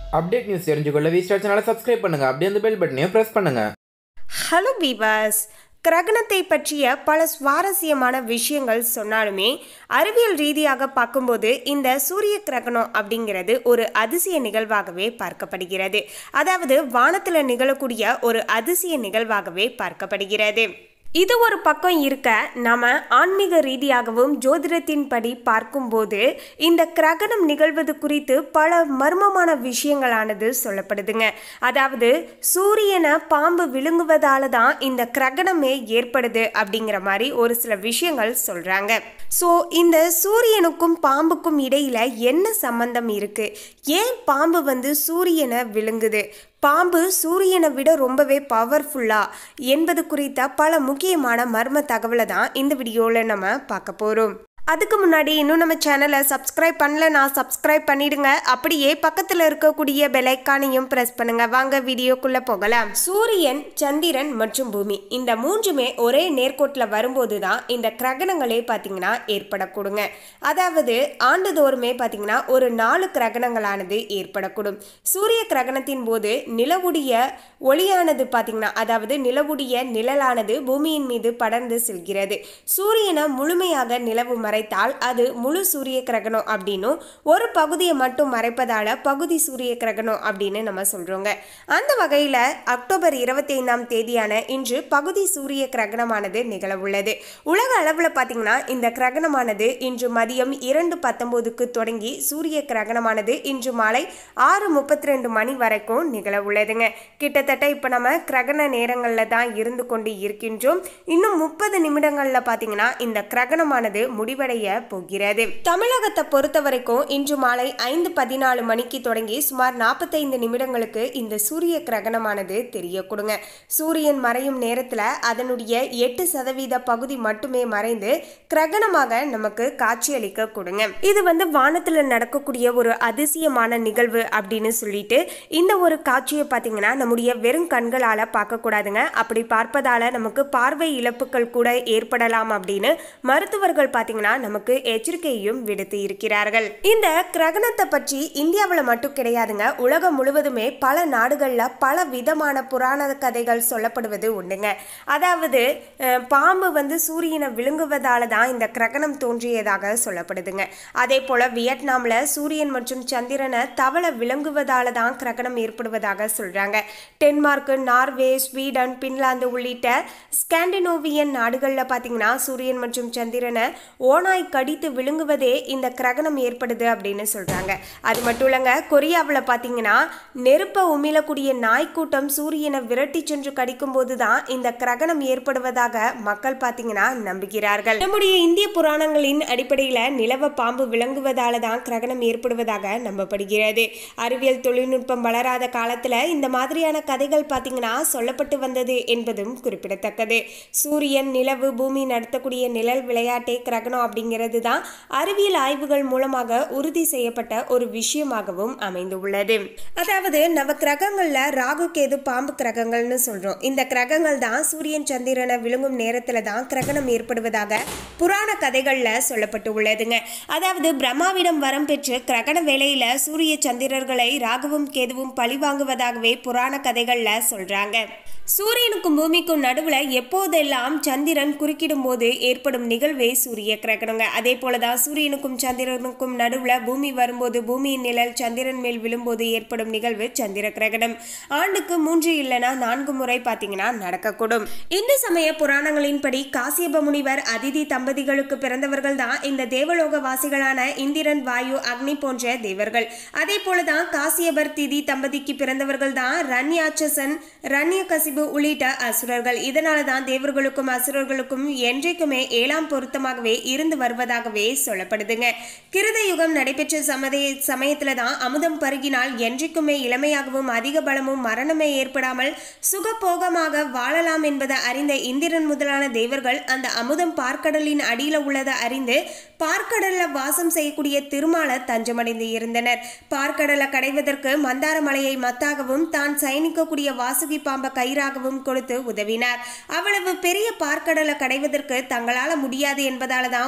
update news தெரிஞ்சுக்கொள்ள V Star சேனலை subscribe பண்ணுங்க அப்படியே அந்த பெல் பட்டனையும் ப்ரெஸ் பண்ணுங்க ஹலோ பீவாஸ் கிரகணத்தை பற்றிய பல சுவாரஸ்யமான விஷயங்கள் சொன்னாலுமே அறிவியல் ரீதியாக பார்க்கும்போது இந்த சூரிய கிரகணம் அப்படிங்கிறது ஒரு அதிசய நிகழ்வாகவே பார்க்கப்படுகிறது அதாவது வானத்தில் நிகழக்கூடிய ஒரு அதிசய நிகழ்வாகவே பார்க்கப்படுகிறது இது ஒரு பக்கம் இருக்க நாம ஆன்மீக ரீதியாகவும் ஜோதிடத்தின்படி பார்க்கும்போது இந்த கிரகணம் நிகழ்வது குறித்து பல மர்மமான விஷயங்களானது சொல்லப்படுதுங்க அதாவது சூரியனை பாம்பு விழுங்குவதால தான் இந்த கிரகணமே ஏற்படுது அப்படிங்கிற மாதிரி ஒரு சில விஷயங்கள் சொல்றாங்க ஸோ இந்த சூரியனுக்கும் பாம்புக்கும் இடையில என்ன சம்பந்தம் இருக்கு ஏன் பாம்பு வந்து சூரியனை விழுங்குது பாம்பு சூரியனை விட ரொம்பவே பவர்ஃபுல்லா என்பது குறித்த பல முக்கியமான மர்ம தகவலை தான் இந்த வீடியோவில் நம்ம பார்க்க போகிறோம் அதுக்கு முன்னாடி இன்னும் நம்ம சேனலை சப்ஸ்கிரைப் பண்ணலனா சப்ஸ்கிரைப் பண்ணிடுங்க அப்படியே பக்கத்தில் இருக்கக்கூடிய பெலைக்கானையும் ப்ரெஸ் பண்ணுங்க வாங்க வீடியோக்குள்ள போகலாம் சூரியன் சந்திரன் மற்றும் பூமி இந்த மூன்றுமே ஒரே நேர்கோட்டில் வரும்போது தான் இந்த கிரகணங்களே பார்த்தீங்கன்னா ஏற்படக்கூடுங்க அதாவது ஆண்டுதோறுமே பார்த்தீங்கன்னா ஒரு நாலு கிரகணங்களானது ஏற்படக்கூடும் சூரிய கிரகணத்தின் போது நிலவுடைய ஒளியானது பார்த்தீங்கன்னா அதாவது நிலவுடைய நிழலானது பூமியின் மீது படர்ந்து செல்கிறது சூரியனை முழுமையாக நிலவு மறைத்தால் அது முழு சூரிய கிரகணம் அப்படின்னும் ஒரு பகுதியை மட்டும் மறைப்பதால பகுதி சூரிய கிரகணம் அப்படின்னு நம்ம சொல்றோங்க அந்த வகையில் அக்டோபர் இருபத்தி ஐந்தாம் தேதியான இன்று பகுதி சூரிய கிரகணமானது நிகழ உள்ளது உலக அளவில் பார்த்தீங்கன்னா இந்த கிரகணமானது இன்று மதியம் இரண்டு பத்தொன்பதுக்கு தொடங்கி சூரிய கிரகணமானது இன்று மாலை ஆறு முப்பத்தி ரெண்டு மணி வரைக்கும் நிகழ உள்ளதுங்க கிட்டத்தட்ட இப்போ நம்ம கிரகண நேரங்களில் தான் இருந்து கொண்டு இருக்கின்றோம் இன்னும் முப்பது நிமிடங்களில் பார்த்தீங்கன்னா இந்த கிரகணமானது முடிவடைய போகிறது தமிழகத்தை பொறுத்த வரைக்கும் இன்று மாலை ஐந்து பதினாலு மணிக்கு தொடங்கி சுமார் நாற்பத்தைந்து நிமிடங்களுக்கு இந்த சூரிய கிரகணமானது தெரிய கொடுங்க சூரியன் மறையும் நேரத்தில் அதனுடைய எட்டு சதவீத பகுதி மட்டுமே மறைந்து கிரகணமாக நமக்கு காட்சியளிக்க கொடுங்க இது வந்து வானத்தில் நடக்கக்கூடிய ஒரு அதிசயமான நிகழ்வு அப்படின்னு சொல்லிட்டு இந்த ஒரு காட்சியை பார்த்தீங்கன்னா நம்முடைய வெறும் கண்களால் பார்க்கக்கூடாதுங்க அப்படி பார்ப்பதால நமக்கு பார்வை இழப்புகள் கூட ஏற்படலாம் அப்படின்னு மருத்துவர்கள் பார்த்தீங்கன்னா நமக்கு எச்சரிக்கையும் விடுத்து இருக்கிறார்கள் இந்த கிரகணத்தை பற்றி இந்தியாவில் மட்டும் கிடையாதுங்க உலகம் முழுவதுமே பல நாடுகளில் பல விதமான புராண கதைகள் சொல்லப்படுவது உண்டுங்க அதாவது அஹ், பாம்பு வந்து சூரியனை விழுங்குவதால தான் இந்த கிரகணம் தோன்றியதாக சொல்லப்படுதுங்க அதே போல வியட்நாமில் சூரியன் மற்றும் சந்திரனை தவளை விளங்குவதால தான் கிரகணம் ஏற்படுவதாக சொல்றாங்க டென்மார்க் நார்வே ஸ்வீடன் பின்லாந்து உள்ளிட்ட ஸ்காண்டினோவியன் நாடுகளில் பார்த்தீங்கன்னா சூரியன் மற்றும் சந்திரனை ஓனாய் கடித்து விழுங்குவதே இந்த கிரகணம் ஏற்படுது அப்படின்னு சொல்றாங்க அது மட்டும் இல்லைங்க கொரியாவில் பார்த்தீங்கன்னா நெருப்பை உமிழக்கூடிய நாய்க்கூட்டம் சூரியனை விரட்டி சென்று கடிக்கும் போது தான் இந்த கிரகணம் ஏற்படுவதாக மக்கள் பார்த்தீங்கன்னா நம்புகிறார்கள் நம்முடைய இந்திய புராணங்களின் அடிப்படையில் நிலவ பாம்பு விளங்குவதால தான் கிரகணம் ஏற்படுவதாக நம்பப்படுகிறது அறிவியல் தொழில்நுட்பம் வளராத காலத்தில் இந்த மாதிரியான கதைகள் பார்த்தீங்கன்னா சொல்லப்பட்டு வந்தது என்பதும் குறிப்பிடத்தக்கது சூரியன் நிலவு பூமி நடத்தக்கூடிய நிழல் விளையாட்டே கிரகணம் அப்படிங்கிறது தான் அறிவியல் ஆய்வுகள் மூலமாக உறுதி செய்யப்பட்ட ஒரு விஷயமாகவும் அமைந்துள்ளது அதாவது நவ கிரகங்கள்ல ராகு கேது பாம்பு கிரகங்கள்னு சொல்றோம் இந்த கிரகங்கள் தான் சூரியன் சந்திரனை விழுங்கும் நேரத்துல தான் கிரகணம் ஏற்படுவதாக புராண கதைகள்ல சொல்லப்பட்டு உள்ளதுங்க அதாவது பிரம்மாவிடம் வரம் பெற்று கிரகண வேளையில சூரிய சந்திரர்களை ராகுவும் கேதுவும் பழிவாங்குவதாகவே புராண கதைகள்ல சொல்றாங்க சூரியனுக்கும் பூமிக்கும் நடுவில் எப்போதெல்லாம் சந்திரன் குறுக்கிடும் போது ஏற்படும் நிகழ்வே சூரிய கிரகணங்க அதே போல தான் சூரியனுக்கும் சந்திரனுக்கும் நடுவில் பூமி வரும்போது பூமியின் நிழல் சந்திரன் மேல் விழும்போது ஏற்படும் நிகழ்வு சந்திர கிரகணம் ஆண்டுக்கு மூன்று இல்லைனா நான்கு முறை பார்த்தீங்கன்னா நடக்கக்கூடும் இந்து சமய புராணங்களின்படி காசியப முனிவர் அதிதி தம்பதிகளுக்கு பிறந்தவர்கள் தான் இந்த தேவலோக வாசிகளான இந்திரன் வாயு அக்னி போன்ற தேவர்கள் அதே போல தான் காசியபர் திதி தம்பதிக்கு பிறந்தவர்கள் தான் ரண்யாட்சசன் ரண்யகசிபு உள்ளிட்ட அசுரர்கள் இதனால தான் தேவர்களுக்கும் அசுரர்களுக்கும் என்றைக்குமே ஏழாம் பொருத்தமாகவே இருந்து வருவதாகவே சொல்லப்படுதுங்க கிருத யுகம் நடைபெற்ற சமதய சமயத்துல தான் அமுதம் பருகினால் என்றைக்குமே இளமையாகவும் அதிக பலமும் மரணமே ஏற்படாமல் சுகபோகமாக வாழலாம் என்பதை அறிந்த இந்திரன் முதலான தேவர்கள் அந்த அமுதம் பார்க்கடலின் அடியில உள்ளதை அறிந்து பார்க்கடல்ல வாசம் செய்யக்கூடிய திருமால தஞ்சமடைந்து இருந்தனர் பார்க்கடலை கடைவதற்கு மந்தார மலையை மத்தாகவும் தான் சயனிக்கக்கூடிய வாசுகி பாம்பை கயிறாகவும் கொடுத்து உதவினார் அவ்வளவு பெரிய பார்க்கடலை கடைவதற்கு தங்களால முடியாது என்பதால தான்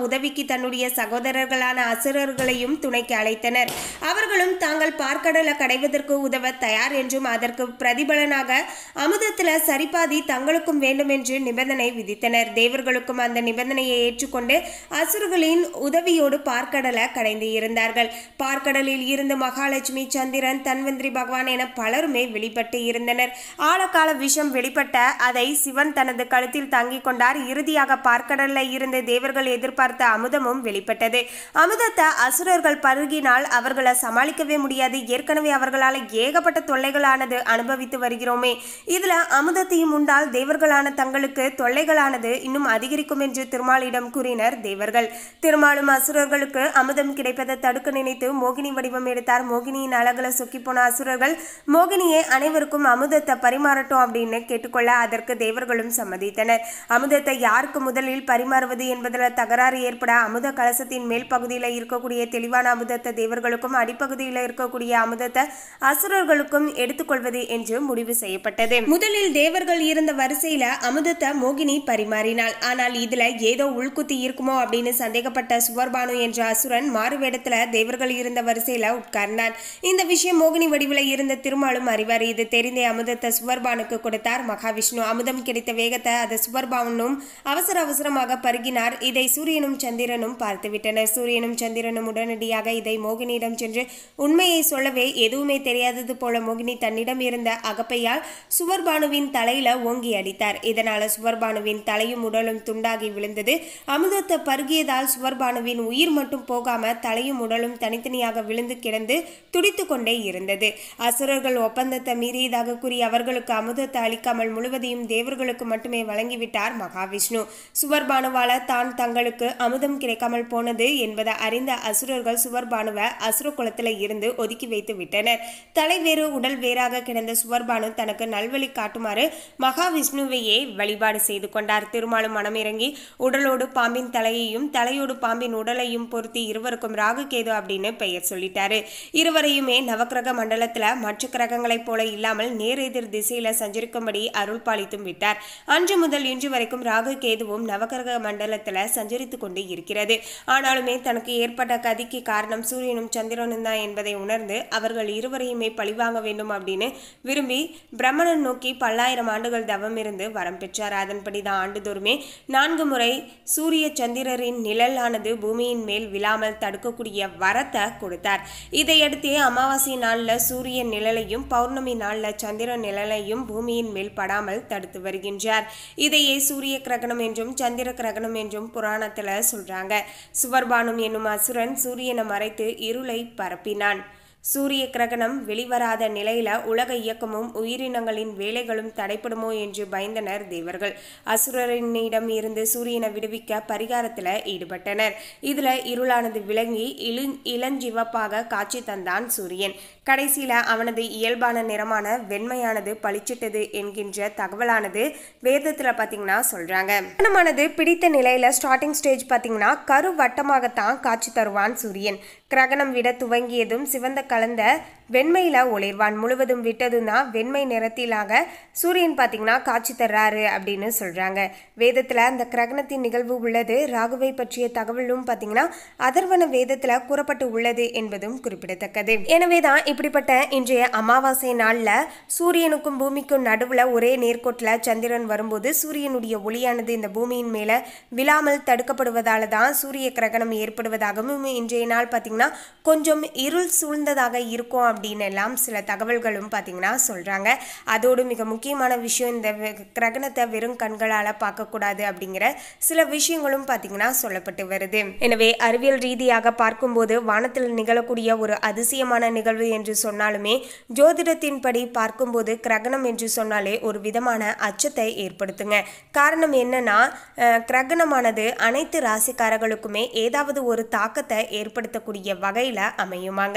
உதவிக்கு தன்னுடைய சகோதரர்களான அசுரர்களையும் துணைக்கு அழைத்தனர் அவர்களும் தாங்கள் பார்க்கடலை கடைவதற்கு உதவ தயார் என்றும் அதற்கு பிரதிபலனாக அமுதத்துல சரிபாதி தங்களுக்கும் வேண்டும் என்று நிபந்தனை விதித்தனர் தேவர்களுக்கும் அந்த நிபந்தனையை ஏற்றுக்கொண்டு அசுரர்களின் உதவியோடு பார்க்கடலை கடைந்து இருந்தார்கள் பார்க்கடலில் இருந்து மகாலட்சுமி சந்திரன் தன்வந்திரி பகவான் என பலருமே வெளிப்பட்டு இருந்தனர் ஆழகால விஷம் வெளிப்பட்ட அதை சிவன் தனது கழுத்தில் தாங்கிக் கொண்டார் இறுதியாக பார்க்கடல்ல இருந்து தேவர்கள் எதிர்பார்த்த அமுதமும் வெளிப்பட்டது அமுதத்தை அசுரர்கள் பருகினால் அவர்களை சமாளிக்கவே முடியாது ஏற்கனவே அவர்களால் ஏகப்பட்ட தொல்லைகளானது அனுபவித்து வருகிறோமே இதுல அமுதத்தையும் உண்டால் தேவர்களான தங்களுக்கு தொல்லைகளானது இன்னும் அதிகரிக்கும் என்று திருமாலிடம் கூறினர் தேவர்கள் திருமாலும் அசுரர்களுக்கு அமுதம் கிடைப்பதை தடுக்க நினைத்து மோகினி வடிவம் எடுத்தார் மோகினியின் அழகுல சொக்கி போன அசுரர்கள் மோகினியை அனைவருக்கும் அமுதத்தை பரிமாறட்டும் அப்படின்னு கேட்டுக்கொள்ள அதற்கு தேவர்களும் சம்மதித்தனர் அமுதத்தை யாருக்கு முதலில் பரிமாறுவது என்பதில் தகராறு ஏற்பட அமுத கலசத்தின் மேல் பகுதியில் இருக்கக்கூடிய தெளிவான அமுதத்தை தேவர்களுக்கும் அடிப்பகுதியில் இருக்கக்கூடிய அமுதத்தை அசுரர்களுக்கும் எடுத்துக்கொள்வது என்று முடிவு செய்யப்பட்டது முதலில் தேவர்கள் இருந்த வரிசையில அமுதத்தை மோகினி பரிமாறினாள் ஆனால் இதுல ஏதோ உள்குத்தி இருக்குமோ அப்படின்னு சந்தேகப்பட்ட சுவர்பானு என்ற அசுரன் மாறுவேடத்துல தேவர்கள் இருந்த வரிசையில உட்கார்ந்தான் இந்த விஷயம் மோகினி வடிவில் இருந்த திருமாலும் அறிவார் இது தெரிந்தே அமுதத்தை சுவர்பானுக்கு கொடுத்தார் மகாவிஷ்ணு அமுதம் கிடைத்த வேகத்தை அதை சுவர்பானும் அவசர அவசரமாக பருகினார் இதை சூரியனும் சந்திரனும் பார்த்துவிட்டனர் சூரியனும் சந்திரனும் உடனடியாக இதை மோகினியிடம் சென்று உண்மையை சொல்லவே எதுவுமே தெரியாதது போல மோகினி தன்னிடம் இருந்த அகப்பையால் சுவர்பானுவின் தலையில ஓங்கி அடித்தார் இதனால சுவர்பானுவின் தலையும் உடலும் துண்டாகி விழுந்தது அமுதத்தை பருகியதால் சுவர்பானுவின் உயிர் மட்டும் போகாம தலையும் உடலும் தனித்தனியாக விழுந்து கிடந்து துடித்து கொண்டே இருந்தது அசுரர்கள் ஒப்பந்தத்தை மீறியதாக கூறி அவர்களுக்கு அமுதத்தை அளிக்காமல் முழுவதையும் தேவர்களுக்கு மட்டுமே வழங்கிவிட்டார் மகாவிஷ்ணு சுவர்பானுவால தான் தங்களுக்கு அமுதம் கிடைக்காமல் போனது என்பதை அறிந்த அசுரர்கள் சுவர்பானுவை அசுர குலத்துல இருந்து ஒதுக்கி வைத்து விட்டனர் தலை வேறு உடல் வேறாக கிடந்த சுவர்பானு தனக்கு நல்வழி காட்டுமாறு மகாவிஷ்ணுவையே வழிபாடு செய்து கொண்டார் திருமாலும் மனமிறங்கி உடலோடு பாம்பின் தலையையும் தலையோடு பாம்பின் உடலையும் பொருத்தி இருவருக்கும் ராகு கேது அப்படின்னு பெயர் சொல்லிட்டாரு இருவரையுமே நவக்கிரக மண்டலத்துல மற்ற கிரகங்களைப் போல இல்லாமல் நேர் எதிர் திசையில சஞ்சரிக்கும்படி அருள் பாலித்தும் விட்டார் அன்று முதல் இன்று வரைக்கும் ராகு கேதுவும் நவக்கிரக மண்டலத்துல சஞ்சரித்துக் கொண்டு இருக்கிறது ஆனாலுமே தனக்கு ஏற்பட்ட கதிக்கு காரணம் சூரியனும் சந்திரனும் தான் என்பதை உணர்ந்து அவர்கள் இருவரையுமே பழிவாங்க வேண்டும் அப்படின்னு விரும்பி பிரம்மணன் நோக்கி பல்லாயிரம் ஆண்டுகள் தவம் இருந்து வரம் பெற்றார் அதன்படி தான் ஆண்டுதோறுமே நான்கு முறை சூரிய சந்திரரின் நிழலானது பூமியின் மேல் விழாமல் தடுக்கக்கூடிய வரத்தை கொடுத்தார் இதையடுத்து அமாவாசை நாள்ல சூரிய நிழலையும் பௌர்ணமி நாள்ல சந்திர நிழலையும் பூமியின் மேல் படாமல் தடுத்து வருகின்றார் இதையே சூரிய கிரகணம் என்றும் சந்திர கிரகணம் என்றும் புராணத்துல சொல்றாங்க சுவர்பானும் என்னும் அசுரன் சூரியனை மறைத்து இருளை பரப்பினான் சூரிய கிரகணம் வெளிவராத நிலையில உலக இயக்கமும் உயிரினங்களின் வேலைகளும் தடைப்படுமோ என்று பயந்தனர் தேவர்கள் அசுரனிடம் இருந்து சூரியனை விடுவிக்க பரிகாரத்துல ஈடுபட்டனர் இதுல இருளானது விளங்கி இளு இளஞ்சிவப்பாக காட்சி தந்தான் சூரியன் கடைசியில அவனது இயல்பான நிறமான வெண்மையானது பளிச்சிட்டது என்கின்ற தகவலானது வேதத்துல பாத்தீங்கன்னா சொல்றாங்க கிரகணமானது பிடித்த நிலையில ஸ்டார்டிங் ஸ்டேஜ் பாத்தீங்கன்னா கரு வட்டமாகத்தான் காட்சி தருவான் சூரியன் கிரகணம் விட துவங்கியதும் சிவந்த கலந்த வெண்மையில ஒளிர்வான் முழுவதும் விட்டதுன்னா வெண்மை நிறத்திலாக சூரியன் பார்த்தீங்கன்னா காட்சி தர்றாரு அப்படின்னு சொல்றாங்க வேதத்துல அந்த கிரகணத்தின் நிகழ்வு உள்ளது ராகுவை பற்றிய தகவலும் பார்த்தீங்கன்னா அதர்வன வேதத்துல கூறப்பட்டு உள்ளது என்பதும் குறிப்பிடத்தக்கது எனவே தான் இப்படிப்பட்ட இன்றைய அமாவாசை நாள்ல சூரியனுக்கும் பூமிக்கும் நடுவுல ஒரே நேர்கோட்டில் சந்திரன் வரும்போது சூரியனுடைய ஒளியானது இந்த பூமியின் மேல விழாமல் தடுக்கப்படுவதால தான் சூரிய கிரகணம் ஏற்படுவதாகவும் இன்றைய நாள் பார்த்தீங்கன்னா கொஞ்சம் இருள் சூழ்ந்ததாக இருக்கும் அப்படின்னு எல்லாம் சில தகவல்களும் பார்த்தீங்கன்னா சொல்றாங்க அதோடு மிக முக்கியமான விஷயம் இந்த வெ- கிரகணத்தை வெறும் கண்களால் பார்க்கக்கூடாது அப்படிங்கிற சில விஷயங்களும் பார்த்தீங்கன்னா சொல்லப்பட்டு வருது எனவே அறிவியல் ரீதியாக பார்க்கும்போது வானத்தில் நிகழக்கூடிய ஒரு அதிசயமான நிகழ்வு என்று சொன்னாலுமே ஜோதிடத்தின்படி பார்க்கும்போது கிரகணம் என்று சொன்னாலே ஒரு விதமான அச்சத்தை ஏற்படுத்துங்க காரணம் என்னன்னா அஹ், கிரகணமானது அனைத்து ராசிக்காரர்களுக்குமே ஏதாவது ஒரு தாக்கத்தை ஏற்படுத்தக்கூடிய வகையில் அமையுமாங்க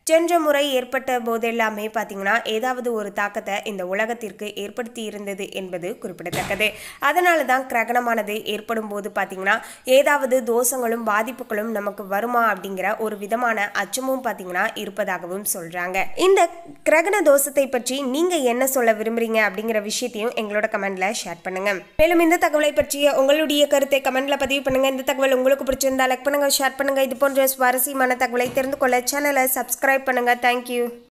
சென்ற முறை ஏற்பட்ட போதெல்லாமே பார்த்தீங்கன்னா ஏதாவது ஒரு தாக்கத்தை இந்த உலகத்திற்கு ஏற்படுத்தி இருந்தது என்பது குறிப்பிடத்தக்கது அதனால தான் கிரகணமானது ஏற்படும் போது பார்த்தீங்கன்னா ஏதாவது தோஷங்களும் பாதிப்புகளும் நமக்கு வருமா அப்படிங்கிற ஒரு விதமான அச்சமும் பார்த்தீங்கன்னா இருப்பதாகவும் சொல்றாங்க இந்த கிரகண தோஷத்தை பற்றி நீங்க என்ன சொல்ல விரும்புறீங்க அப்படிங்கிற விஷயத்தையும் எங்களோட கமெண்ட்ல ஷேர் பண்ணுங்க மேலும் இந்த தகவலை பற்றிய உங்களுடைய கருத்தை கமெண்ட்ல பதிவு பண்ணுங்க இந்த தகவல் உங்களுக்கு பிடிச்சிருந்தா லைக் பண்ணுங்க ஷேர் பண்ணுங்க இது போன்ற சுவாரஸ்யமான தகவலை தெரிந்து கொள்ள சேனலை சப்ஸ்கிரைப் பண்ணுங்க தேங்க்யூ